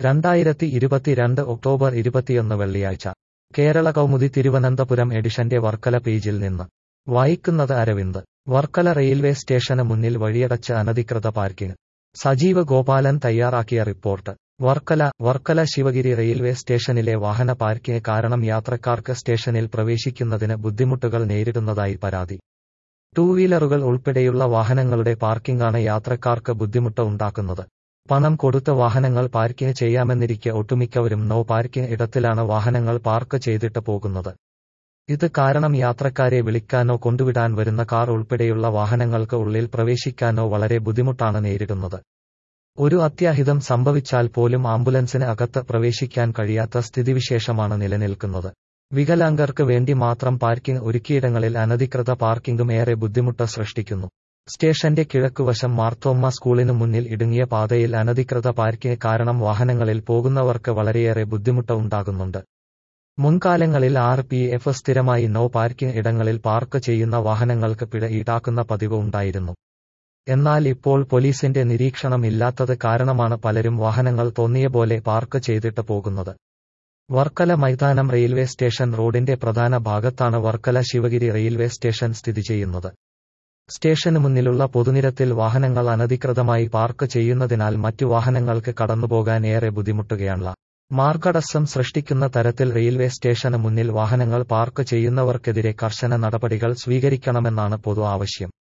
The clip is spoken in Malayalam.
രണ്ടായിരത്തി ഇരുപത്തിരണ്ട് ഒക്ടോബർ ഇരുപത്തിയൊന്ന് വെള്ളിയാഴ്ച കേരള കൗമുദി തിരുവനന്തപുരം എഡിഷന്റെ വർക്കല പേജിൽ നിന്ന് വായിക്കുന്നത് അരവിന്ദ് വർക്കല റെയിൽവേ സ്റ്റേഷന് മുന്നിൽ വഴിയടച്ച് അനധികൃത പാർക്കിംഗ് സജീവ് ഗോപാലൻ തയ്യാറാക്കിയ റിപ്പോർട്ട് വർക്കല വർക്കല ശിവഗിരി റെയിൽവേ സ്റ്റേഷനിലെ വാഹന പാർക്കിംഗ് കാരണം യാത്രക്കാർക്ക് സ്റ്റേഷനിൽ പ്രവേശിക്കുന്നതിന് ബുദ്ധിമുട്ടുകൾ നേരിടുന്നതായി പരാതി ടൂ വീലറുകൾ ഉൾപ്പെടെയുള്ള വാഹനങ്ങളുടെ പാർക്കിംഗാണ് യാത്രക്കാർക്ക് ബുദ്ധിമുട്ട് ഉണ്ടാക്കുന്നത് പണം കൊടുത്ത് വാഹനങ്ങൾ പാർക്കിംഗ് ചെയ്യാമെന്നിരിക്കെ ഒട്ടുമിക്കവരും നോ പാർക്കിംഗ് ഇടത്തിലാണ് വാഹനങ്ങൾ പാർക്ക് ചെയ്തിട്ട് പോകുന്നത് ഇത് കാരണം യാത്രക്കാരെ വിളിക്കാനോ കൊണ്ടുവിടാൻ വരുന്ന കാർ ഉൾപ്പെടെയുള്ള വാഹനങ്ങൾക്ക് ഉള്ളിൽ പ്രവേശിക്കാനോ വളരെ ബുദ്ധിമുട്ടാണ് നേരിടുന്നത് ഒരു അത്യാഹിതം സംഭവിച്ചാൽ പോലും ആംബുലൻസിന് അകത്ത് പ്രവേശിക്കാൻ കഴിയാത്ത സ്ഥിതിവിശേഷമാണ് നിലനിൽക്കുന്നത് വികലാംഗർക്ക് വേണ്ടി മാത്രം പാർക്കിംഗ് ഒരുക്കിയിടങ്ങളിൽ അനധികൃത പാർക്കിംഗും ഏറെ ബുദ്ധിമുട്ട് സൃഷ്ടിക്കുന്നു സ്റ്റേഷന്റെ കിഴക്കുവശം മാർത്തോമ്മ സ്കൂളിനു മുന്നിൽ ഇടുങ്ങിയ പാതയിൽ അനധികൃത പാർക്കിംഗ് കാരണം വാഹനങ്ങളിൽ പോകുന്നവർക്ക് വളരെയേറെ ബുദ്ധിമുട്ട് ഉണ്ടാകുന്നുണ്ട് മുൻകാലങ്ങളിൽ ആർ പി എഫ് സ്ഥിരമായി നോ പാർക്കിംഗ് ഇടങ്ങളിൽ പാർക്ക് ചെയ്യുന്ന വാഹനങ്ങൾക്ക് പിഴ ഈടാക്കുന്ന പതിവ് ഉണ്ടായിരുന്നു എന്നാൽ ഇപ്പോൾ പോലീസിന്റെ നിരീക്ഷണം ഇല്ലാത്തത് കാരണമാണ് പലരും വാഹനങ്ങൾ തോന്നിയ പോലെ പാർക്ക് ചെയ്തിട്ട് പോകുന്നത് വർക്കല മൈതാനം റെയിൽവേ സ്റ്റേഷൻ റോഡിന്റെ പ്രധാന ഭാഗത്താണ് വർക്കല ശിവഗിരി റെയിൽവേ സ്റ്റേഷൻ സ്ഥിതി ചെയ്യുന്നത് സ്റ്റേഷന് മുന്നിലുള്ള പൊതുനിരത്തിൽ വാഹനങ്ങൾ അനധികൃതമായി പാർക്ക് ചെയ്യുന്നതിനാൽ മറ്റു വാഹനങ്ങൾക്ക് കടന്നുപോകാൻ ഏറെ ബുദ്ധിമുട്ടുകയാണ് മാർഗടസ്സം സൃഷ്ടിക്കുന്ന തരത്തിൽ റെയിൽവേ സ്റ്റേഷന് മുന്നിൽ വാഹനങ്ങൾ പാർക്ക് ചെയ്യുന്നവർക്കെതിരെ കർശന നടപടികൾ സ്വീകരിക്കണമെന്നാണ് പൊതു ആവശ്യം